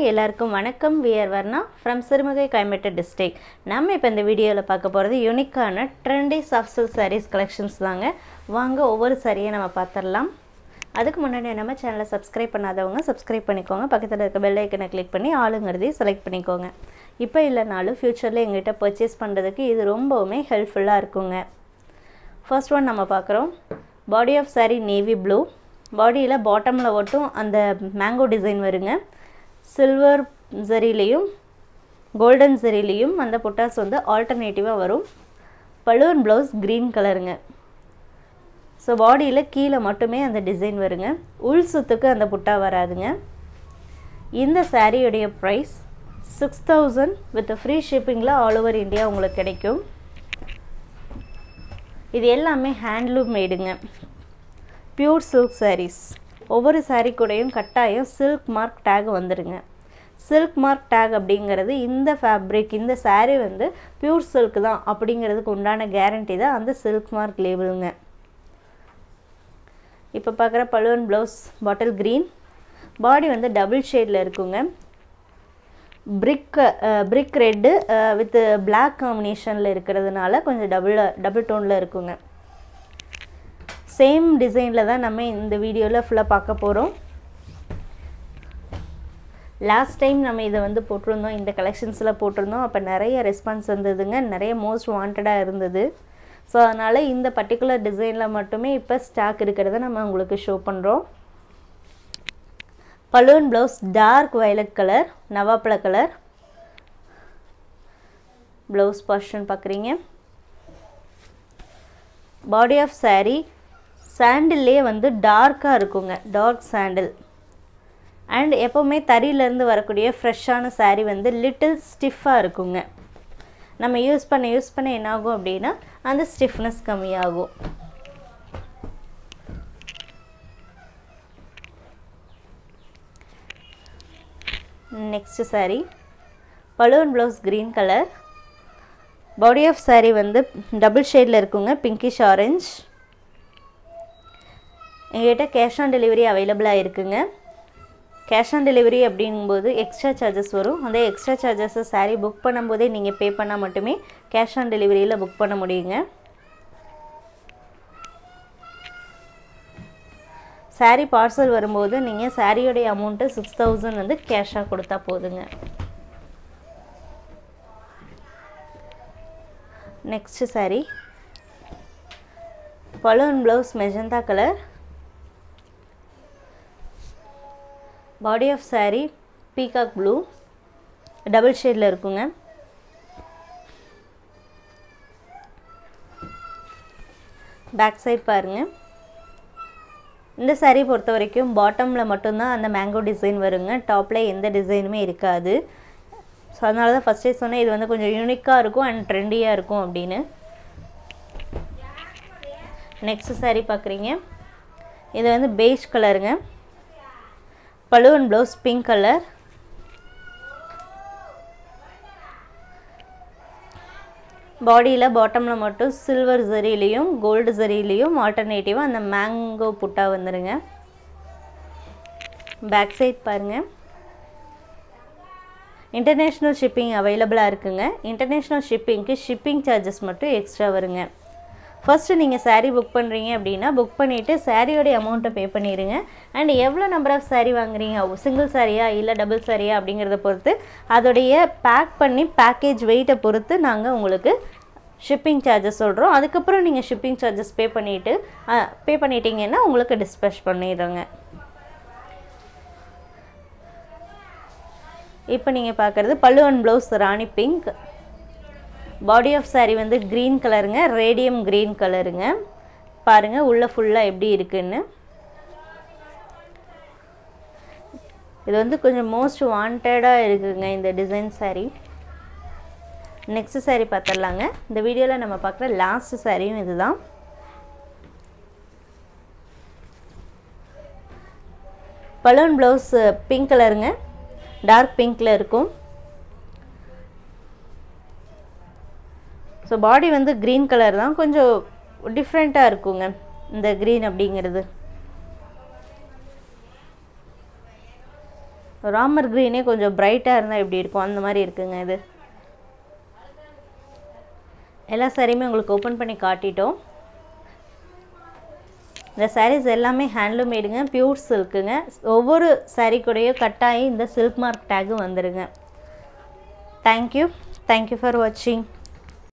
hi எல்லாருக்கும் வணக்கம் we're Varna from Sirumugai Coimbatore district நம்ம இப்போ இந்த வீடியோவில் பார்க்க போகிறது யூனிக்கான trendy soft silk sarees collections தாங்க வாங்க ஒவ்வொரு சாரியை நம்ம பார்த்துடலாம் அதுக்கு முன்னாடி நம்ம சேனலை சப்ஸ்கிரைப் பண்ணாதவங்க சப்ஸ்கிரைப் பண்ணிக்கோங்க பக்கத்தில் இருக்க பெல் ஐக்கனை கிளிக் பண்ணி ஆளுங்கிறதையும் செலக்ட் பண்ணிக்கோங்க இப்போ இல்லைனாலும் ஃப்யூச்சரில் எங்கள்கிட்ட பர்ச்சேஸ் பண்ணுறதுக்கு இது ரொம்பவுமே ஹெல்ப்ஃபுல்லாக இருக்குங்க ஃபர்ஸ்ட் ஒன் நம்ம பார்க்குறோம் body of saree navy blue பாடியில் பாட்டமில் மட்டும் அந்த மேங்கோ டிசைன் வருங்க சில்வர் ஜரிலையும் கோல்டன் ஜரிலையும் அந்த புட்டாஸ் வந்து ஆல்டர்னேட்டிவாக வரும் பலூன் ப்ளவுஸ் க்ரீன் கலருங்க ஸோ பாடியில் கீழே மட்டுமே அந்த டிசைன் வருங்க உள் சுத்துக்கு அந்த புட்டா வராதுங்க இந்த சாரியுடைய price six thousand with free ஷிப்பிங்கில் ஆல் ஓவர் இந்தியா உங்களுக்கு கிடைக்கும் இது எல்லாமே ஹேண்ட்லூம் மேடுங்க பியூர் சில்க் sarees ஒவ்வொரு saree கூடயும் கட்டாயம் சில்க் மார்க் டேக் வந்துடுங்க சில்க் மார்க் டேக் அப்படிங்கிறது இந்த ஃபேப்ரிக் இந்த saree வந்து பியூர் சில்க் தான் அப்படிங்கிறதுக்கு உண்டான கேரண்டி தான் அந்த சில்க் மார்க் லேபிளுங்க இப்போ பார்க்குற balloon blouse bottle green body வந்து டபுள் ஷேடில் இருக்குங்க brick brick red with black காம்பினேஷனில் இருக்கிறதுனால கொஞ்சம் டபுள் டபுள் டோனில் இருக்குங்க சேம் டிசைனில் தான் நம்ம இந்த வீடியோவில் ஃபுல்லாக பார்க்க போகிறோம் லாஸ்ட் டைம் நம்ம இதை வந்து போட்டிருந்தோம் இந்த கலெக்ஷன்ஸில் போட்டிருந்தோம் அப்போ நிறைய ரெஸ்பான்ஸ் வந்ததுங்க நிறைய மோஸ்ட் வாண்டடாக இருந்தது ஸோ அதனால் இந்த பர்டிகுலர் டிசைனில் மட்டுமே இப்போ ஸ்டாக் இருக்கிறத நம்ம உங்களுக்கு ஷோ பண்ணுறோம் balloon blouse dark violet colour நவாப்பழ கலர் ப்ளவுஸ் பர்ஷன் பார்க்குறீங்க பாடி ஆஃப் saree சாண்டில்லே வந்து டார்க்காக இருக்குங்க டார்க் சாண்டில் அண்ட் எப்போவுமே தறியிலேருந்து வரக்கூடிய ஃப்ரெஷ்ஷான saree வந்து லிட்டில் ஸ்டிஃபாக இருக்குங்க நம்ம யூஸ் பண்ண யூஸ் பண்ண என்னாகும் அப்படின்னா அந்த ஸ்டிஃப்னஸ் கம்மியாகும் next saree balloon blouse green colour body of saree வந்து டபுள் ஷேடில் இருக்குங்க பிங்கிஷ் ஆரஞ்ச் எங்ககிட்ட கேஷ் ஆன் டெலிவரி அவைலபிளாக இருக்குங்க கேஷ் ஆன் டெலிவரி அப்படிங்கும்போது எக்ஸ்ட்ரா சார்ஜஸ் வரும் அந்த எக்ஸ்ட்ரா சார்ஜஸை saree புக் பண்ணும்போதே நீங்கள் பே பண்ணால் மட்டுமே கேஷ் ஆன் டெலிவரியில் புக் பண்ண முடியுங்க saree பார்சல் வரும்போது நீங்கள் சாரியோடைய அமௌண்ட்டு சிக்ஸ் தௌசண்ட் வந்து கேஷாக கொடுத்தா போதுங்க next saree balloon blouse magenta colour body of saree peacock blue double ஷேடில் இருக்குங்க பேக் சைட் பாருங்கள் இந்த saree பொறுத்த வரைக்கும் பாட்டமில் மட்டும்தான் அந்த மேங்கோ டிசைன் வருங்க டாப்பில் எந்த டிசைனுமே இருக்காது ஸோ அதனால தான் ஃபஸ்ட்டே சொன்னேன் இது வந்து கொஞ்சம் யூனிக்காக இருக்கும் அண்ட் ட்ரெண்டியாக இருக்கும் அப்படின்னு நெக்ஸ்ட் saree பார்க்குறீங்க இது வந்து பெய்ஜ் கலருங்க பலூன் ப்ளவுஸ் பிங்க் கலர் பாடியில் பாட்டமில் மட்டும் சில்வர் ஜரிலையும் கோல்டு ஜரிலையும் ஆல்டர்னேட்டிவாக அந்த மேங்கோ புட்டா வந்துடுங்க பேக் சைட் பாருங்கள் இன்டர்நேஷ்னல் ஷிப்பிங் அவைலபிளாக இருக்குங்க இன்டர்நேஷ்னல் ஷிப்பிங்க்கு ஷிப்பிங் சார்ஜஸ் மட்டும் எக்ஸ்ட்ரா வருங்க ஃபஸ்ட்டு நீங்கள் saree புக் பண்ணுறீங்க அப்படின்னா புக் பண்ணிவிட்டு சாரியோடைய அமௌண்ட்டை பே பண்ணிடுங்க அண்ட் எவ்வளோ நம்பர் ஆஃப் saree வாங்குறீங்க சிங்கிள் சாரியா இல்லை டபுள் சாரியா அப்படிங்கிறத பொறுத்து அதோடைய பேக் பண்ணி பேக்கேஜ் வெயிட்டை பொறுத்து நாங்கள் உங்களுக்கு ஷிப்பிங் சார்ஜஸ் சொல்கிறோம் அதுக்கப்புறம் நீங்கள் ஷிப்பிங் சார்ஜஸ் பே பண்ணிவிட்டு பே பண்ணிட்டீங்கன்னா உங்களுக்கு டிஸ்பேச் பண்ணிடுறோங்க இப்போ நீங்கள் பார்க்குறது பல்லுவன் ப்ளவுஸ் ராணி பிங்க் பாடி ஆஃப் saree வந்து க்ரீன் கலருங்க ரேடியம் க்ரீன் கலருங்க பாருங்கள் உள்ளே ஃபுல்லாக எப்படி இருக்குன்னு இது வந்து கொஞ்சம் மோஸ்ட் வாண்டடாக இருக்குங்க இந்த டிசைன் saree நெக்ஸ்ட் saree பார்த்துடலாங்க இந்த வீடியோவில் நம்ம பார்க்குற லாஸ்ட் சாரியும் இதுதான் பலூன் ப்ளவுஸ் பிங்க் கலருங்க டார்க் பிங்க்கில் இருக்கும் ஸோ பாடி வந்து க்ரீன் கலர் தான் கொஞ்சம் டிஃப்ரெண்ட்டாக இருக்குங்க இந்த க்ரீன் அப்படிங்கிறது ராமர் க்ரீனே கொஞ்சம் பிரைட்டாக இருந்தால் எப்படி இருக்கும் அந்த மாதிரி இருக்குங்க இது எல்லா சாரியுமே உங்களுக்கு ஓப்பன் பண்ணி காட்டிட்டோம் இந்த சாரீஸ் எல்லாமே ஹேண்ட்லூம் மேடுங்க பியூர் சில்க்குங்க ஒவ்வொரு சாரீ கூடயும் கட்டாயி இந்த சில்க் மார்க் டேக்கும் வந்துடுங்க தேங்க்யூ தேங்க்யூ ஃபார் வாட்சிங்